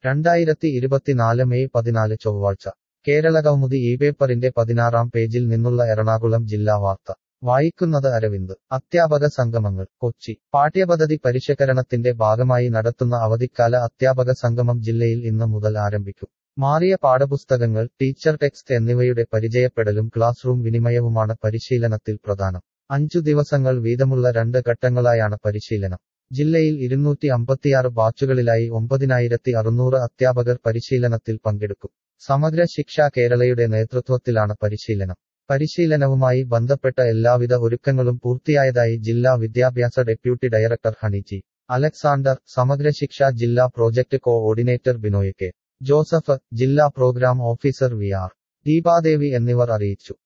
രണ്ടായിരത്തി ഇരുപത്തിനാല് മെയ് പതിനാല് ചൊവ്വാഴ്ച കേരളകൗമുദി ഈ പേപ്പറിന്റെ പതിനാറാം പേജിൽ നിന്നുള്ള എറണാകുളം ജില്ലാ വാർത്ത വായിക്കുന്നത് അരവിന്ദ് അധ്യാപക സംഗമങ്ങൾ കൊച്ചി പാഠ്യപദ്ധതി പരിഷ്കരണത്തിന്റെ ഭാഗമായി നടത്തുന്ന അവധിക്കാല അധ്യാപക സംഗമം ജില്ലയിൽ ഇന്ന് മുതൽ ആരംഭിക്കും മാറിയ പാഠപുസ്തകങ്ങൾ ടീച്ചർ ടെക്സ്റ്റ് എന്നിവയുടെ പരിചയപ്പെടലും ക്ലാസ് റൂം വിനിമയവുമാണ് പരിശീലനത്തിൽ പ്രധാനം അഞ്ചു ദിവസങ്ങൾ വീതമുള്ള രണ്ട് ഘട്ടങ്ങളായാണ് പരിശീലനം ജില്ലയിൽ ഇരുന്നൂറ്റി അമ്പത്തിയാറ് ബാച്ചുകളിലായി ഒമ്പതിനായിരത്തി അറുന്നൂറ് അധ്യാപകർ പരിശീലനത്തിൽ പങ്കെടുക്കും സമഗ്ര ശിക്ഷ കേരളയുടെ നേതൃത്വത്തിലാണ് പരിശീലനം പരിശീലനവുമായി ബന്ധപ്പെട്ട എല്ലാവിധ ഒരുക്കങ്ങളും പൂർത്തിയായതായി ജില്ലാ വിദ്യാഭ്യാസ deputy director ഹണിജി Alexander Samagra Shiksha ജില്ലാ project coordinator Binoy K Joseph ജില്ലാ program officer V R Deepadevi എന്നിവർ അറിയിച്ചു